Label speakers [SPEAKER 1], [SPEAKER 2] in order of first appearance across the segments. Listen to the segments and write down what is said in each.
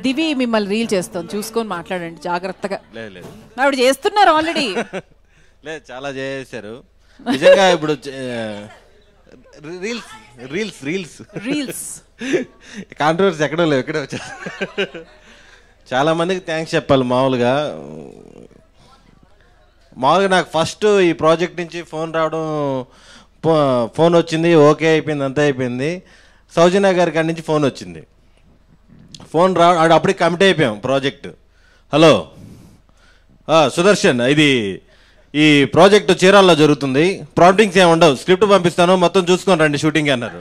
[SPEAKER 1] దివి మిమ్మల్ని రీల్ చేస్తాం చూసుకొని మాట్లాడండి జాగ్రత్తగా
[SPEAKER 2] లేదు లేదు
[SPEAKER 1] ఆవిడ చేస్తున్నారు ఆల్రెడీ
[SPEAKER 2] లేదు చాలా చేశారు నిజంగా ఇప్పుడు reels reels reels
[SPEAKER 1] reels
[SPEAKER 2] controversy ఎక్కడో లేవు ఎక్కడే వచ్చా చాలా మందికి థ్యాంక్స్ చెప్పాలి మామూలుగా మామూలుగా నాకు ఫస్ట్ ఈ ప్రాజెక్ట్ నుంచి ఫోన్ రావడం ఫో- ఫోన్ వచ్చింది ఓకే అయిపోయింది అంతా అయిపోయింది సౌజన్య గారి కాడి నుంచి ఫోన్ వచ్చింది ఫోన్ రా ఆడ అప్పటికి కమిట్ అయిపోయాం ప్రాజెక్ట్ హలో ఆ, సుదర్శన్ ఇది ఈ ప్రాజెక్ట్ చీరాల్లో జరుగుతుంది ప్రాంప్టింగ్స్ ఏమి ఉండవు స్క్రిప్ట్ పంపిస్తాను మొత్తం చూసుకొని రండి షూటింగ్ అన్నారు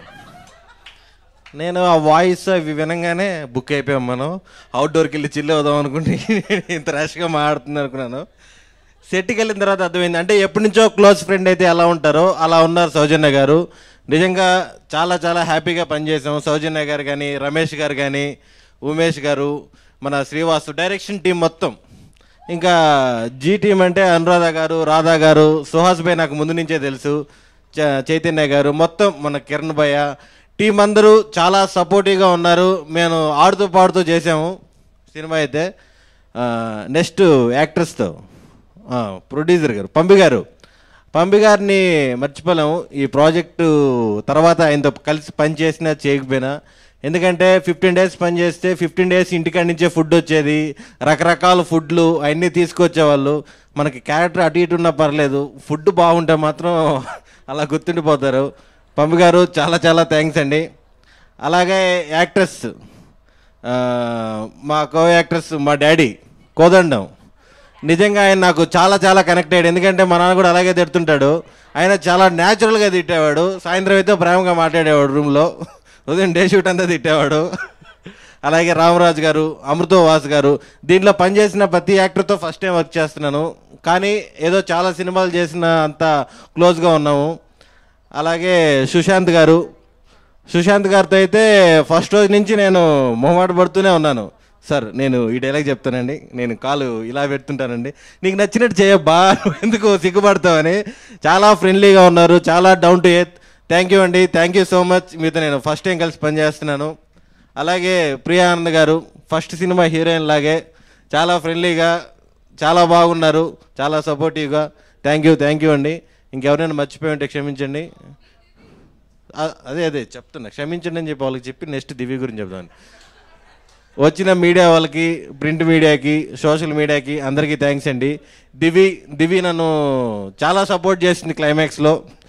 [SPEAKER 2] నేను ఆ వాయిస్ అవి వినంగానే బుక్ అయిపోయాం మనం అవుట్డోర్కి వెళ్ళి చిల్ అవుదాం అనుకుంటే ఇంత ర్యాష్గా మాట్లాడుతుంది అనుకున్నాను సెట్కి వెళ్ళిన తర్వాత అర్థమైంది అంటే ఎప్పటి నుంచో క్లోజ్ ఫ్రెండ్ అయితే ఎలా ఉంటారో అలా ఉన్నారు సౌజన్య గారు నిజంగా చాలా చాలా హ్యాపీగా పనిచేసాం సౌజన్య గారు కానీ రమేష్ గారు కానీ ఉమేష్ గారు మన శ్రీవాసు డైరెక్షన్ టీం మొత్తం ఇంకా జీ టీం అంటే అనురాధ గారు రాధా గారు సుహాస్ భాయ్ నాకు ముందు నుంచే తెలుసు చ- చైతన్య గారు మొత్తం మన కిరణ్ భయ్య టీం అందరూ చాలా సపోర్టివ్గా ఉన్నారు మేము ఆడుతూ పాడుతూ చేసాము సినిమా అయితే నెక్స్ట్ యాక్ట్రెస్తో ప్రొడ్యూసర్ గారు పంపి గారు పంపి గారిని మర్చిపోలేము ఈ ప్రాజెక్టు తర్వాత ఆయనతో కలిసి పని చేసినా చేయకపోయినా ఎందుకంటే ఫిఫ్టీన్ డేస్ పని చేస్తే ఫిఫ్టీన్ డేస్ ఇంటికాడి నుంచే ఫుడ్ వచ్చేది రకరకాల ఫుడ్లు అవన్నీ తీసుకొచ్చేవాళ్ళు మనకి క్యారెక్టర్ అటు ఇటు ఉన్నా పర్లేదు ఫుడ్ బాగుంటే మాత్రం అలా గుర్తుండిపోతారు పంపి గారు చాలా చాలా థ్యాంక్స్ అండి అలాగే యాక్ట్రెస్ ఆ, మా కో యాక్ట్రెస్ మా డాడీ కోదండం నిజంగా ఆయన నాకు చాలా చాలా కనెక్ట్ అయ్యాడు ఎందుకంటే మా నాన్న కూడా అలాగే తిడుతుంటాడు ఆయన చాలా న్యాచురల్గా తిట్టేవాడు సాయంత్రం అయితే ప్రేమగా మాట్లాడేవాడు రూమ్లో ఉదయం డే షూట్ అంతా తిట్టేవాడు అలాగే రామరాజు గారు అమృతో వాస్ గారు దీంట్లో పనిచేసిన ప్రతి యాక్టర్తో ఫస్ట్ టైం వర్క్ చేస్తున్నాను కానీ ఏదో చాలా సినిమాలు చేసిన అంత క్లోజ్గా ఉన్నాము అలాగే సుశాంత్ గారు సుశాంత్ గారితో అయితే ఫస్ట్ రోజు నుంచి నేను మొహమాట పడుతూనే ఉన్నాను సార్ నేను ఈ డైలాగ్ చెప్తానండి నేను కాలు ఇలా పెడుతుంటానండి నీకు నచ్చినట్టు చేయబ్బా నువ్వు ఎందుకు సిగ్గుపడతావని చాలా ఫ్రెండ్లీగా ఉన్నారు చాలా down to earth thank you అండి థ్యాంక్ యూ సో మచ్ మీతో నేను ఫస్ట్ టైం కలిసి పనిచేస్తున్నాను అలాగే ప్రియా ఆనంద్ గారు ఫస్ట్ సినిమా హీరోయిన్ లాగే చాలా ఫ్రెండ్లీగా చాలా బాగున్నారు చాలా సపోర్టివ్గా థ్యాంక్ యూ థ్యాంక్ యూ అండి ఇంకెవరైనా మర్చిపోయి ఉంటే క్షమించండి అ- అదే అదే చెప్తున్నా క్షమించండి అని చెప్పి వాళ్ళకి చెప్పి నెక్స్ట్ దివ్య గురించి చెప్తాను వచ్చిన మీడియా వాళ్ళకి ప్రింట్ మీడియాకి సోషల్ మీడియాకి అందరికీ థ్యాంక్స్ అండి దివి దివి నన్ను చాలా సపోర్ట్ చేసింది క్లైమాక్స్లో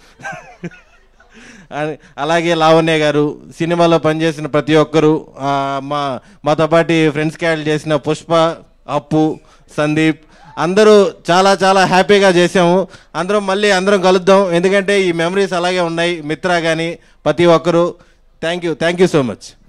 [SPEAKER 2] అని- అలాగే లావణ్య గారు సినిమాలో పనిచేసిన ప్రతి ఒక్కరు ఆ, మా మాతో పాటు ఫ్రెండ్స్ క్యాల్ చేసిన పుష్ప అప్పు సందీప్ అందరూ చాలా చాలా హ్యాపీగా చేసాము అందరం మళ్ళీ అందరం కలుద్దాం ఎందుకంటే ఈ మెమరీస్ అలాగే ఉన్నాయి మిత్ర కానీ ప్రతి ఒక్కరు thank you thank you so much